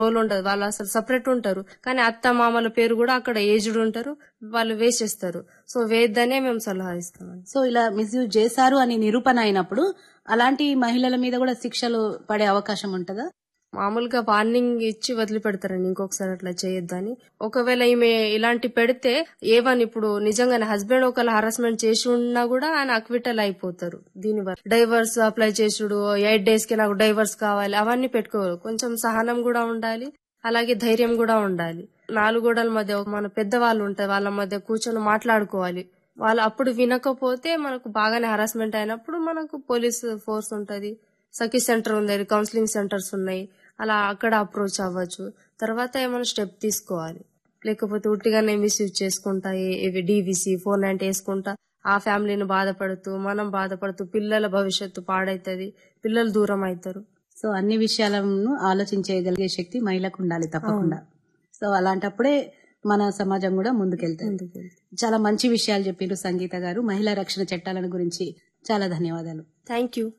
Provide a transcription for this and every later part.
role ఉండదు వాళ్ళు అసలు సపరేట్ ఉంటారు కానీ అత్త మామల పేరు కూడా అక్కడ ఏజ్డ్ ఉంటారు వాళ్ళు వేసేస్తారు సో వేద్దనే మేము సలహా ఇస్తామండి సో ఇలా మిస్యూజ్ చేశారు అని నిరూపణ అయినప్పుడు అలాంటి మహిళల మీద కూడా శిక్షలు పడే అవకాశం ఉంటుందా మామూలుగా వార్నింగ్ ఇచ్చి వదిలిపెడతారండి ఇంకొకసారి అట్లా చేయొద్దని ఒకవేళ ఈమె ఇలాంటి పెడితే ఏవని ఇప్పుడు నిజంగానే హస్బెండ్ ఒకవేళ హరాస్మెంట్ చేసి ఉన్నా కూడా ఆయన అక్విటల్ అయిపోతారు దీనివల్ల డైవర్స్ అప్లై చేసుడు ఎయిట్ డేస్ కి నాకు డైవర్స్ కావాలి అవన్నీ పెట్టుకోరు కొంచెం సహనం కూడా ఉండాలి అలాగే ధైర్యం కూడా ఉండాలి నాలుగు గోడల మధ్య మన పెద్దవాళ్ళు ఉంటారు వాళ్ళ మధ్య కూర్చొని మాట్లాడుకోవాలి వాళ్ళు అప్పుడు వినకపోతే మనకు బాగానే హరాస్మెంట్ అయినప్పుడు మనకు పోలీస్ ఫోర్స్ ఉంటది సఖీ సెంటర్ ఉంది కౌన్సిలింగ్ సెంటర్స్ ఉన్నాయి అలా అక్కడ అప్రోచ్ అవ్వచ్చు తర్వాత ఏమైనా స్టెప్ తీసుకోవాలి లేకపోతే ఉట్టిగానే మిస్యూజ్ చేసుకుంటా ఇవి డీవీసీ ఫోర్ నైన్టీ వేసుకుంటా ఆ ఫ్యామిలీని బాధపడుతూ మనం బాధపడుతూ పిల్లల భవిష్యత్తు పాడైతది పిల్లలు దూరం అవుతారు సో అన్ని విషయాలను ఆలోచించగలిగే శక్తి మహిళకు ఉండాలి తప్పకుండా సో అలాంటప్పుడే మన సమాజం కూడా ముందుకెళ్తుంది చాలా మంచి విషయాలు చెప్పారు సంగీత గారు మహిళా రక్షణ చట్టాలను గురించి చాలా ధన్యవాదాలు థ్యాంక్ యూ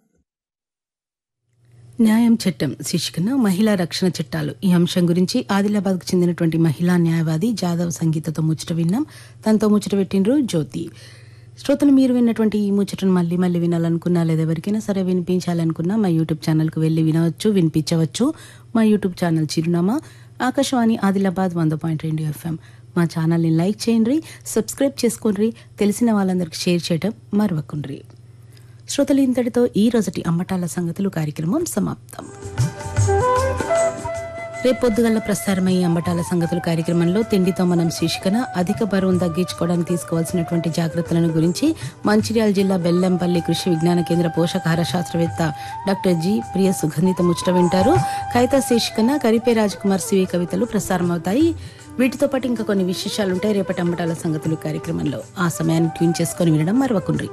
న్యాయం చట్టం శీర్షికన మహిళా రక్షణ చట్టాలు ఈ అంశం గురించి ఆదిలాబాద్ కు చెందినటువంటి మహిళా న్యాయవాది జాదవ్ సంగీతతో ముచ్చట విన్నాం తనతో ముచ్చట పెట్టినరు జ్యోతి శ్రోతలు మీరు విన్నటువంటి ఈ ముచ్చటను మళ్ళీ మళ్ళీ వినాలనుకున్నా లేదా ఎవరికైనా సరే వినిపించాలనుకున్నా మా యూట్యూబ్ ఛానల్కు వెళ్ళి వినవచ్చు వినిపించవచ్చు మా యూట్యూబ్ ఛానల్ చిరునామా ఆకాశవాణి ఆదిలాబాద్ వంద పాయింట్ రెండు ఎఫ్ఎం మా ఛానల్ని లైక్ చేయండి సబ్స్క్రైబ్ చేసుకోండి తెలిసిన వాళ్ళందరికీ షేర్ చేయడం మరవకుండ్రి శ్రోతలు ఇంతటితో ఈ రోజుటి అమ్మటాల సంగతులు కార్యక్రమం సమాప్తం రేపొద్దుగల్ల ప్రసారమయ్యే అంబటాల సంగతుల కార్యక్రమంలో తిండితో మనం శీర్షికన అధిక బరువును తగ్గించుకోవడానికి తీసుకోవాల్సినటువంటి జాగ్రత్తలను గురించి మంచిర్యాల జిల్లా బెల్లంపల్లి కృషి విజ్ఞాన కేంద్ర పోషకాహార శాస్త్రవేత్త డాక్టర్ జి ప్రియ సుగంధిత ముచ్చట వింటారు కవిత శీర్షికన కరిపే రాజకుమార్ సివి కవితలు ప్రసారమవుతాయి వీటితో పాటు ఇంకా కొన్ని విశేషాలు ఉంటాయి రేపటి అంబటాల సంగతులు కార్యక్రమంలో ఆ సమయాన్ని ట్యూన్ చేసుకొని వినడం మరవకుండ్రి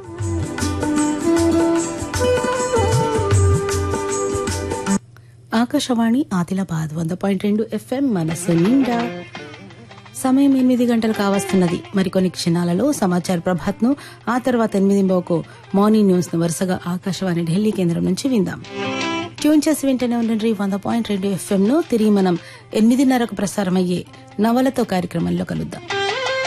ఆకాశవాణి ఆదిలాబాద్ వంద పాయింట్ రెండు ఎఫ్ఎం మనసు నిండా సమయం ఎనిమిది గంటలు కావస్తున్నది మరికొన్ని క్షణాలలో సమాచార ప్రభాత్ను ఆ తర్వాత ఎనిమిది బాకు మార్నింగ్ న్యూస్ ను వరుసగా ఆకాశవాణి ఢిల్లీ కేంద్రం నుంచి విందాం ట్యూన్ చేసి వింటూనే ఉండండి వంద పాయింట్ రెండు ఎఫ్ఎం ను తిరిగి మనం ఎనిమిదిన్నరకు ప్రసారమయ్యే నవలతో కార్యక్రమంలో కలుద్దాం